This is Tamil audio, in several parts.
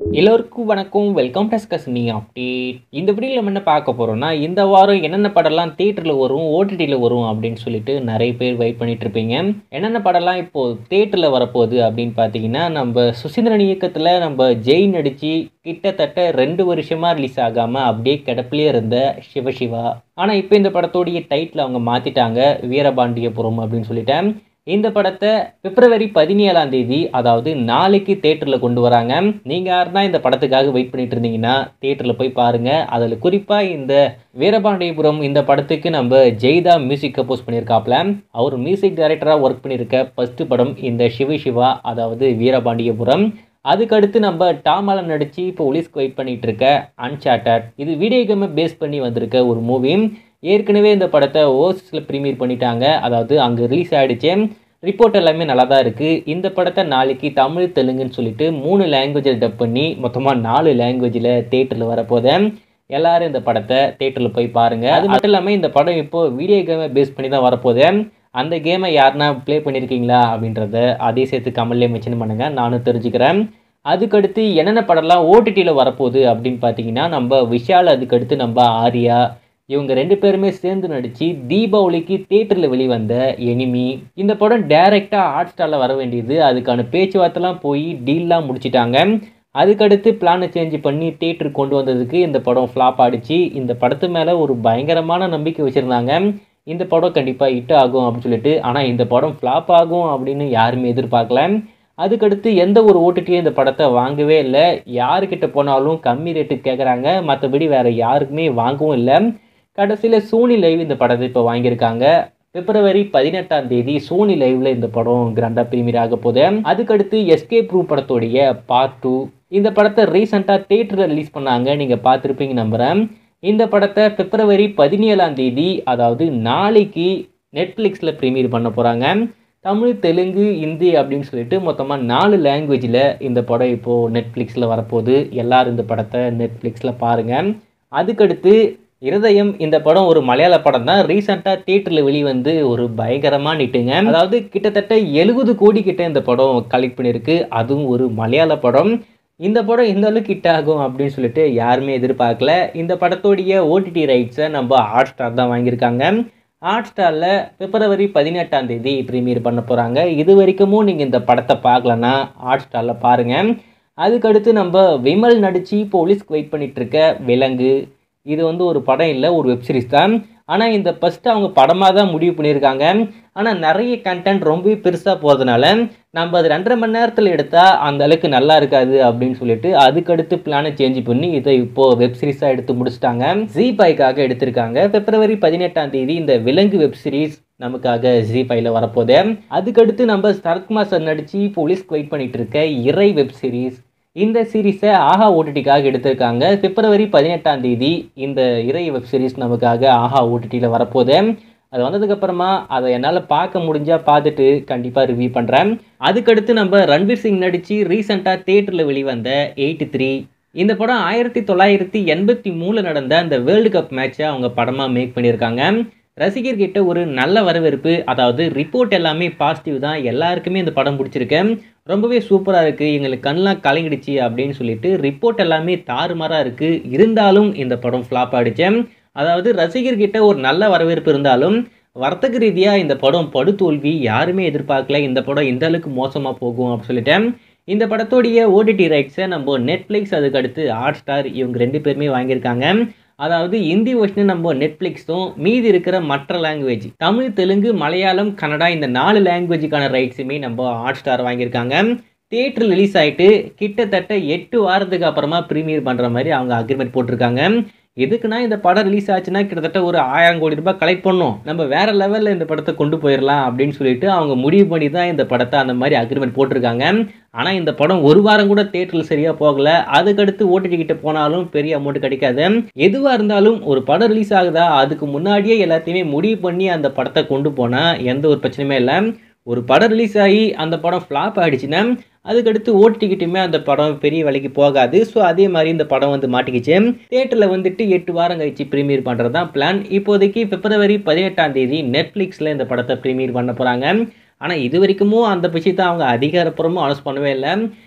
எல்லோருக்கும் வணக்கம் வெல்கம் டஸ்கஸ் நீ அப்டேட் இந்த வீடியோவில் நம்ம என்ன பார்க்க போகிறோம்னா இந்த வாரம் என்னென்ன படம்லாம் தேட்டரில் வரும் ஓடிடியில் வரும் அப்படின்னு சொல்லிட்டு நிறைய பேர் வெயிட் பண்ணிட்டு இருப்பீங்க என்னென்ன படம்லாம் இப்போது தேட்டரில் வரப்போகுது அப்படின்னு பார்த்தீங்கன்னா நம்ம சுசீந்திரன் இயக்கத்தில் நம்ம ஜெய் நடித்து கிட்டத்தட்ட ரெண்டு வருஷமாக ரிலீஸ் ஆகாமல் அப்படியே கிடப்பிலே இருந்த சிவசிவா ஆனால் இப்போ இந்த படத்தோடைய டைட்டில் அவங்க மாற்றிட்டாங்க வீரபாண்டியபுரம் அப்படின்னு சொல்லிட்டேன் இந்த படத்தை பிப்ரவரி பதினேழாம் தேதி அதாவது நாளைக்கு தேட்டரில் கொண்டு வராங்க நீங்கள் யாருன்னா இந்த படத்துக்காக வெயிட் பண்ணிட்டு இருந்தீங்கன்னா தேட்டரில் போய் பாருங்கள் அதில் குறிப்பாக இந்த வீரபாண்டியபுரம் இந்த படத்துக்கு நம்ம ஜெய்தா மியூசிக் கம்போஸ் பண்ணியிருக்காப்ல அவர் மியூசிக் டைரக்டராக ஒர்க் பண்ணியிருக்க ஃபஸ்ட்டு படம் இந்த சிவ சிவா அதாவது வீரபாண்டியபுரம் அதுக்கடுத்து நம்ம டாமாலம் நடித்து இப்போ ஒலிஸ்க்கு வெயிட் பண்ணிட்டு இருக்க அன்சார்டட் இது வீடியோ கேமை பேஸ் பண்ணி வந்திருக்க ஒரு மூவி ஏற்கனவே இந்த படத்தை ஓசிஸில் ப்ரீமியர் பண்ணிட்டாங்க அதாவது அங்கே ரிலீஸ் ஆகிடுச்சு ரிப்போர்ட் எல்லாமே நல்லா தான் இருக்குது இந்த படத்தை நாளைக்கு தமிழ் தெலுங்குன்னு சொல்லிட்டு மூணு லாங்குவேஜில் டப் பண்ணி மொத்தமாக நாலு லாங்குவேஜில் தேட்டரில் வரப்போதே எல்லாரும் இந்த படத்தை தேட்டரில் போய் பாருங்கள் அது மட்டும் இல்லாமல் இந்த படம் இப்போது வீடியோ கேமை பேஸ் பண்ணி தான் வரப்போகுது அந்த கேமை யாருன்னா ப்ளே பண்ணியிருக்கீங்களா அப்படின்றத அதே சேர்த்து கமல்லே மென்ஷன் பண்ணுங்கள் நானும் தெரிஞ்சுக்கிறேன் அதுக்கடுத்து என்னென்ன படம்லாம் ஓடிடியில் வரப்போகுது அப்படின்னு பார்த்தீங்கன்னா நம்ம விஷால் அதுக்கடுத்து நம்ம ஆர்யா இவங்க ரெண்டு பேருமே சேர்ந்து நடித்து தீபாவளிக்கு தேட்டரில் வெளிவந்த எனிமி இந்த படம் டைரெக்டாக ஹாட் ஸ்டாரில் வர வேண்டியது அதுக்கான பேச்சுவார்த்தைலாம் போய் டீல்லாம் முடிச்சிட்டாங்க அதுக்கடுத்து பிளானை சேஞ்ச் பண்ணி தேட்டருக்கு கொண்டு வந்ததுக்கு இந்த படம் ஃப்ளாப் ஆடிச்சு இந்த படத்து மேலே ஒரு பயங்கரமான நம்பிக்கை வச்சுருந்தாங்க இந்த படம் கண்டிப்பாக ஹிட் ஆகும் அப்படின்னு சொல்லிட்டு ஆனால் இந்த படம் ஃப்ளாப் ஆகும் அப்படின்னு யாருமே எதிர்பார்க்கல அதுக்கடுத்து எந்த ஒரு ஓடிடியும் இந்த படத்தை வாங்கவே இல்லை யாருக்கிட்ட போனாலும் கம்மி ரேட்டுக்கு கேட்குறாங்க மற்றபடி வேறு யாருக்குமே வாங்கவும் இல்லை கடைசியில் சோனி லைவ் இந்த படத்தை இப்போ வாங்கியிருக்காங்க பிப்ரவரி பதினெட்டாம் தேதி சோனி லைவ்ல இந்த படம் கிராண்டாக ப்ரீமியர் ஆக போகுது அதுக்கடுத்து எஸ்கேப் ரூம் படத்தோடைய பார்ட் டூ இந்த படத்தை ரீசெண்டாக தேட்டரில் ரிலீஸ் பண்ணாங்க நீங்கள் பார்த்துருப்பீங்க நம்புகிறேன் இந்த படத்தை பிப்ரவரி பதினேழாம் தேதி அதாவது நாளைக்கு நெட்ஃப்ளிக்ஸில் ப்ரீமியர் பண்ண போகிறாங்க தமிழ் தெலுங்கு ஹிந்தி அப்படின்னு சொல்லிட்டு மொத்தமாக நாலு லாங்குவேஜில் இந்த படம் இப்போது நெட்ஃப்ளிக்ஸில் வரப்போகுது எல்லோரும் இந்த படத்தை நெட்ஃப்ளிக்ஸில் பாருங்கள் அதுக்கடுத்து இருதயம் இந்த படம் ஒரு மலையாள படம் தான் ரீசெண்டாக தேட்டரில் வெளிவந்து ஒரு பயங்கரமாக நிட்டுங்க அதாவது கிட்டத்தட்ட எழுபது கோடி கிட்ட இந்த படம் கலெக்ட் பண்ணியிருக்கு அதுவும் ஒரு மலையாள படம் இந்த படம் இந்த அளவுக்கு ஹிட் ஆகும் அப்படின்னு சொல்லிட்டு யாருமே எதிர்பார்க்கல இந்த படத்தோடைய ஓடிடி ரைட்ஸை நம்ம ஹாட் ஸ்டார் தான் வாங்கியிருக்காங்க ஹாட் ஸ்டாரில் பிப்ரவரி பதினெட்டாம் தேதி ப்ரீமியர் பண்ண போகிறாங்க இது வரைக்கும் நீங்கள் இந்த படத்தை பார்க்கலன்னா ஹாட் ஸ்டாரில் பாருங்கள் அதுக்கடுத்து நம்ம விமல் நடித்து போலீஸ்க்கு வெயிட் பண்ணிகிட்ருக்க விலங்கு இது வந்து ஒரு படம் இல்லை ஒரு வெப்சீரிஸ் தான் ஆனால் இந்த ஃபஸ்ட்டு அவங்க படமாக தான் முடிவு பண்ணியிருக்காங்க ஆனால் நிறைய கண்டென்ட் ரொம்பவே பெருசாக போகிறதுனால நம்ம அது ரெண்டரை மணி நேரத்தில் எடுத்தால் அந்த அளவுக்கு நல்லா இருக்காது அப்படின்னு சொல்லிட்டு அதுக்கடுத்து பிளானை சேஞ்ச் பண்ணி இதை இப்போது வெப்சீரிஸாக எடுத்து முடிச்சிட்டாங்க ஜி பைக்காக எடுத்திருக்காங்க பிப்ரவரி பதினெட்டாம் தேதி இந்த விலங்கு வெப்சீரிஸ் நமக்காக ஜி ஃபைவ்ல வரப்போதே அதுக்கடுத்து நம்ம சரத்குமார் சார் நடித்து போலீஸ்க்கு வெயிட் பண்ணிட்டு இருக்க இறை வெப் சீரிஸ் இந்த சீரீஸை ஆஹா ஓடிடிக்காக எடுத்திருக்காங்க பிப்ரவரி பதினெட்டாம் தேதி இந்த இறை வெப் சீரிஸ் நமக்காக ஆஹா ஓடிடியில் வரப்போகுது அது வந்ததுக்கப்புறமா அதை என்னால் பார்க்க முடிஞ்சால் பார்த்துட்டு கண்டிப்பாக ரிவ்யூ பண்ணுறேன் அதுக்கடுத்து நம்ம ரன்வீர் சிங் நடித்து ரீசெண்டாக தேட்டரில் வெளிவந்த எயிட்டி த்ரீ இந்த படம் ஆயிரத்தி தொள்ளாயிரத்தி எண்பத்தி மூணில் நடந்த அந்த வேர்ல்டு கப் மேட்ச்சை அவங்க படமாக மேக் பண்ணியிருக்காங்க ரசிகர்கிட்ட ஒரு நல்ல வரவேற்பு அதாவது ரிப்போர்ட் எல்லாமே பாசிட்டிவ் தான் எல்லாருக்குமே இந்த படம் பிடிச்சிருக்கு ரொம்பவே சூப்பராக இருக்குது எங்களுக்கு கண்ணெலாம் கலங்கிடுச்சு அப்படின்னு சொல்லிட்டு ரிப்போர்ட் எல்லாமே தாறுமாறாக இருக்குது இருந்தாலும் இந்த படம் ஃப்ளாப் ஆகிடுச்சு அதாவது ரசிகர்கிட்ட ஒரு நல்ல வரவேற்பு இருந்தாலும் வர்த்தக ரீதியாக இந்த படம் படுதோல்வி யாருமே எதிர்பார்க்கல இந்த படம் இந்த அளவுக்கு மோசமாக போகும் அப்படின்னு சொல்லிட்டேன் இந்த படத்தோடைய ஓடிடி ரைட்ஸை நம்ம நெட்ஃப்ளிக்ஸ் அதுக்கடுத்து ஹாட் ஸ்டார் இவங்க ரெண்டு பேருமே வாங்கியிருக்காங்க அதாவது ஹிந்தி வெர்ஷன் நம்ம நெட்ஃப்ளிக்ஸும் மீதி இருக்கிற மற்ற லாங்குவேஜ் தமிழ் தெலுங்கு மலையாளம் கன்னடா இந்த நாலு லாங்குவேஜுக்கான ரைட்ஸுமே நம்ம ஹாட் ஸ்டார் வாங்கியிருக்காங்க தேட்டர் ரிலீஸ் ஆகிட்டு கிட்டத்தட்ட எட்டு வாரத்துக்கு அப்புறமா ப்ரீமியர் பண்ணுற மாதிரி அவங்க அக்ரிமெண்ட் போட்டிருக்காங்க எதுக்குன்னா இந்த படம் ரிலீஸ் ஆச்சுன்னா கிட்டத்தட்ட ஒரு ஆயிரம் கோடி ரூபாய் கலெக்ட் பண்ணோம் நம்ம வேற லெவலில் இந்த படத்தை கொண்டு போயிடலாம் அப்படின்னு சொல்லிட்டு அவங்க முடிவு பண்ணி தான் இந்த படத்தை அந்த மாதிரி அக்ரிமெண்ட் போட்டிருக்காங்க ஆனால் இந்த படம் ஒரு வாரம் கூட தேட்டரில் சரியாக போகல அதுக்கடுத்து ஓடிடி கிட்ட போனாலும் பெரிய அமௌண்ட் கிடைக்காது எதுவாக இருந்தாலும் ஒரு படம் ரிலீஸ் ஆகுதா அதுக்கு முன்னாடியே எல்லாத்தையுமே முடிவு பண்ணி அந்த படத்தை கொண்டு போனால் எந்த ஒரு பிரச்சனையுமே இல்லை ஒரு படம் ரிலீஸ் ஆகி அந்த படம் ஃப்ளாப் ஆகிடுச்சுன்னா அதுக்கடுத்து ஓடிடிக்கிட்டுமே அந்த படம் பெரிய விலைக்கு போகாது ஸோ அதே மாதிரி இந்த படம் வந்து மாட்டிக்கிச்சு தேட்டரில் வந்துட்டு எட்டு வாரம் கழிச்சு ப்ரீமியர் பண்ணுறது தான் பிளான் இப்போதைக்கு பிப்ரவரி பதினெட்டாம் தேதி நெட்ஃப்ளிக்ஸில் இந்த படத்தை ப்ரீமியர் பண்ண போகிறாங்க ஆனால் இது வரைக்கும் அந்த விஷயத்தை அவங்க அதிகாரப்பூர்வமாக அனௌன்ஸ் பண்ணவே இல்லை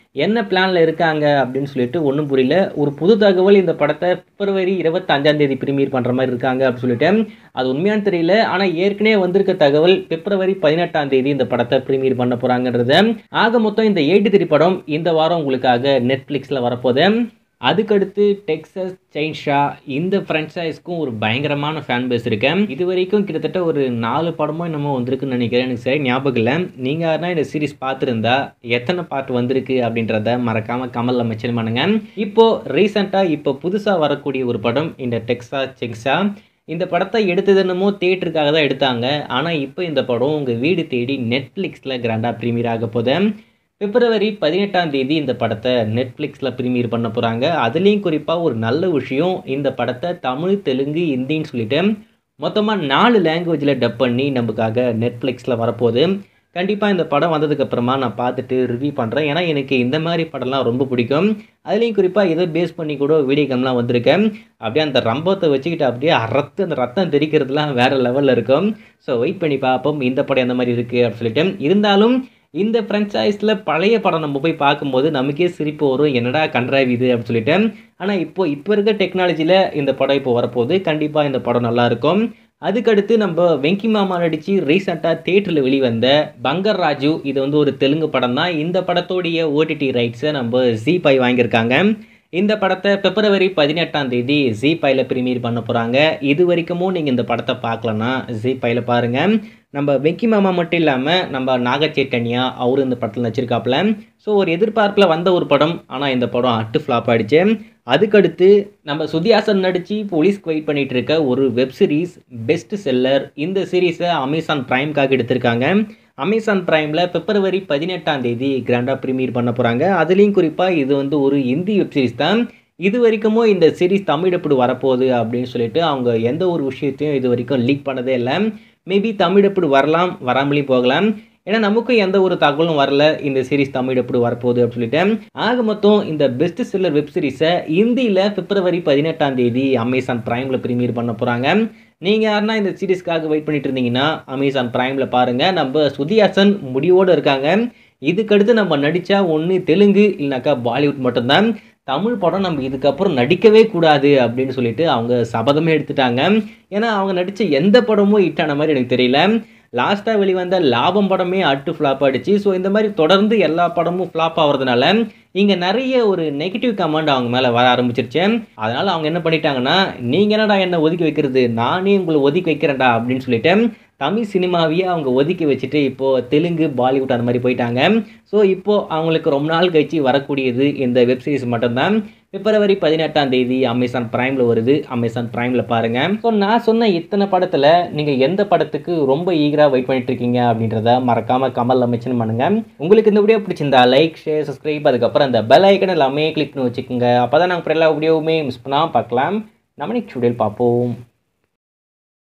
என்ன பிளானில் இருக்காங்க அப்படின்னு சொல்லிட்டு ஒன்றும் புரியல ஒரு புது தகவல் இந்த படத்தை பிப்ரவரி இருபத்தஞ்சாம் தேதி ப்ரீமியர் பண்ணுற மாதிரி இருக்காங்க அப்படின்னு சொல்லிட்டு அது உண்மையானு தெரியல ஆனால் ஏற்கனவே வந்திருக்க தகவல் பிப்ரவரி பதினெட்டாம் தேதி இந்த படத்தை ப்ரீமியர் பண்ண போகிறாங்கன்றத ஆக மொத்தம் இந்த எயிட்டி த்ரீ படம் இந்த வாரம் உங்களுக்காக நெட்ஃப்ளிக்ஸில் வரப்போகுது அதுக்கடுத்து டெக்ஸஸ் செயின்ஷா இந்த ஃப்ரான்ச்சைஸ்க்கும் ஒரு பயங்கரமான ஃபேன் பேஸ் இருக்கு இது வரைக்கும் கிட்டத்தட்ட ஒரு நாலு படமோ என்னமோ வந்திருக்குன்னு நினைக்கிறேன் எனக்கு சரி ஞாபகம் இல்லை நீங்கள் யாருனா இந்த சீரிஸ் பார்த்துருந்தா எத்தனை பார்ட் வந்திருக்கு அப்படின்றத மறக்காமல் கமலில் மென்ஷன் பண்ணுங்க இப்போது ரீசெண்டாக இப்போ புதுசாக வரக்கூடிய ஒரு படம் இந்த டெக்ஸா செக்ஸா இந்த படத்தை எடுத்தது என்னமோ தேட்டருக்காக தான் எடுத்தாங்க ஆனால் இப்போ இந்த படம் உங்கள் வீடு தேடி நெட்ஃப்ளிக்ஸில் கிராண்டாக ப்ரீமியர் ஆக போகுது பிப்ரவரி பதினெட்டாம் தேதி இந்த படத்தை நெட்ஃப்ளிக்ஸில் ப்ரீமியர் பண்ண போகிறாங்க அதுலேயும் குறிப்பாக ஒரு நல்ல விஷயம் இந்த படத்தை தமிழ் தெலுங்கு ஹிந்தின்னு சொல்லிட்டு மொத்தமாக நாலு லாங்குவேஜில் டப் பண்ணி நமக்காக நெட்ஃப்ளிக்ஸில் வரப்போகுது கண்டிப்பாக இந்த படம் வந்ததுக்கப்புறமா நான் பார்த்துட்டு ரிவ்யூ பண்ணுறேன் ஏன்னா எனக்கு இந்த மாதிரி படம்லாம் ரொம்ப பிடிக்கும் அதுலேயும் குறிப்பாக இதை பேஸ் பண்ணி கூட வீடியோ கேம்லாம் வந்திருக்கேன் அப்படியே அந்த ரம்பத்தை வச்சுக்கிட்டு அப்படியே அறத்து அந்த ரத்தம் தெரிக்கிறதுலாம் வேறு லெவலில் இருக்கும் ஸோ வெயிட் பண்ணி பார்ப்போம் இந்த படம் எந்த மாதிரி இருக்குது அப்படின்னு சொல்லிட்டு இருந்தாலும் இந்த ஃப்ரென்ச்சைஸில் பழைய படம் நம்ம போய் பார்க்கும்போது நமக்கே சிரிப்பு வரும் என்னடா கன்றாவி இது அப்படின்னு சொல்லிட்டு ஆனால் இப்போ இப்போ இருக்க டெக்னாலஜியில் இந்த படம் இப்போ வரப்போகுது கண்டிப்பாக இந்த படம் நல்லாயிருக்கும் அதுக்கடுத்து நம்ம வெங்கி மாமா நடித்து ரீசெண்டாக தேட்டரில் வெளிவந்த பங்கர் ராஜு இது வந்து ஒரு தெலுங்கு படம் தான் இந்த படத்தோடைய ஓடிடி ரைட்ஸை நம்ம ஜி பை வாங்கியிருக்காங்க இந்த படத்தை பிப்ரவரி பதினெட்டாம் தேதி ஜி பையில் ப்ரீமியர் பண்ண போகிறாங்க இது வரைக்கும் நீங்கள் இந்த படத்தை பார்க்கலன்னா ஜி பையில் பாருங்கள் நம்ம வெங்கி மாமா மட்டும் இல்லாமல் நம்ம நாகச்சைத்தன்யா அவரும் இந்த படத்தில் நடிச்சிருக்காப்புல ஸோ ஒரு எதிர்பார்ப்பில் வந்த ஒரு படம் ஆனால் இந்த படம் அட்டு ஃப்ளாப் ஆகிடுச்சு அதுக்கடுத்து நம்ம சுதியாசன் நடித்து போலீஸ்க்கு வெயிட் பண்ணிகிட்டு இருக்க ஒரு வெப் சீரிஸ் பெஸ்ட் செல்லர் இந்த சீரீஸை அமேசான் ப்ரைம்காக எடுத்திருக்காங்க அமேசான் ப்ரைமில் பிப்ரவரி பதினெட்டாம் தேதி கிராண்டாக ப்ரீமியர் பண்ண போகிறாங்க அதுலேயும் குறிப்பாக இது வந்து ஒரு ஹிந்தி வெப் சீரிஸ் தான் இது வரைக்குமோ இந்த சீரிஸ் தமிழ் எப்படி வரப்போகுது அப்படின்னு சொல்லிட்டு அவங்க எந்த ஒரு விஷயத்தையும் இது வரைக்கும் லீக் பண்ணதே இல்லை மேபி தமிழ் எப்படி வரலாம் வராமலேயும் போகலாம் ஏன்னா நமக்கும் எந்த ஒரு தகவலும் வரல இந்த சீரிஸ் தமிழ் எப்படி வரப்போகுது அப்படின்னு சொல்லிட்டு ஆக மொத்தம் இந்த பெஸ்ட் செல்லர் வெப் சீரிஸை ஹிந்தியில் பிப்ரவரி பதினெட்டாம் தேதி அமேசான் ப்ரைமில் ப்ரீமியர் பண்ண போகிறாங்க நீங்கள் யாருன்னா இந்த சீரிஸ்க்காக வெயிட் பண்ணிட்டு இருந்தீங்கன்னா அமேசான் ப்ரைமில் பாருங்கள் நம்ம சுதிஹாசன் முடிவோடு இருக்காங்க இதுக்கடுத்து நம்ம நடித்தா ஒன்று தெலுங்கு இல்லைனாக்கா பாலிவுட் மட்டும்தான் தமிழ் படம் நம்ம இதுக்கப்புறம் நடிக்கவே கூடாது அப்படின்னு சொல்லிட்டு அவங்க சபதமே எடுத்துட்டாங்க ஏன்னா அவங்க நடித்த எந்த படமும் ஹிட்டான மாதிரி எனக்கு தெரியல லாஸ்ட்டாக வெளிவந்த லாபம் படமே அட்டு ஃப்ளாப் ஆகிடுச்சு ஸோ இந்த மாதிரி தொடர்ந்து எல்லா படமும் ஃப்ளாப் ஆகிறதுனால இங்கே நிறைய ஒரு நெகட்டிவ் கமெண்ட் அவங்க மேலே வர ஆரம்பிச்சிருச்சு அதனால் அவங்க என்ன பண்ணிட்டாங்கன்னா நீங்கள் என்னடா என்னை ஒதுக்கி வைக்கிறது நானே உங்களை ஒதுக்கி வைக்கிறேன்டா அப்படின்னு சொல்லிட்டு தமிழ் சினிமாவையே அவங்க ஒதுக்கி வச்சுட்டு இப்போது தெலுங்கு பாலிவுட் அந்த மாதிரி போயிட்டாங்க ஸோ இப்போது அவங்களுக்கு ரொம்ப நாள் கழிச்சு வரக்கூடியது இந்த வெப் சீரிஸ் மட்டும்தான் பிப்ரவரி பதினெட்டாம் தேதி அமேசான் ப்ரைமில் வருது அமேசான் ப்ரைமில் பாருங்கள் ஸோ நான் சொன்ன இத்தனை படத்தில் நீங்கள் எந்த படத்துக்கு ரொம்ப ஈகராக வெயிட் பண்ணிட்டு இருக்கீங்க அப்படின்றத மறக்காமல் கமலில் மென்ஷன் பண்ணுங்கள் உங்களுக்கு இந்த வீடியோ பிடிச்சிருந்தா லைக் ஷேர் சப்ஸ்கிரைப் அதுக்கப்புறம் அந்த பெல் ஐக்கன் எல்லாமே கிளிக் பண்ணி வச்சுக்கோங்க அப்போ தான் நாங்கள் எல்லா வீடியோவுமே மிஸ் பண்ணாமல் பார்க்கலாம் நம்ம நெக்ஸ்ட் வீடியோவில் பார்ப்போம்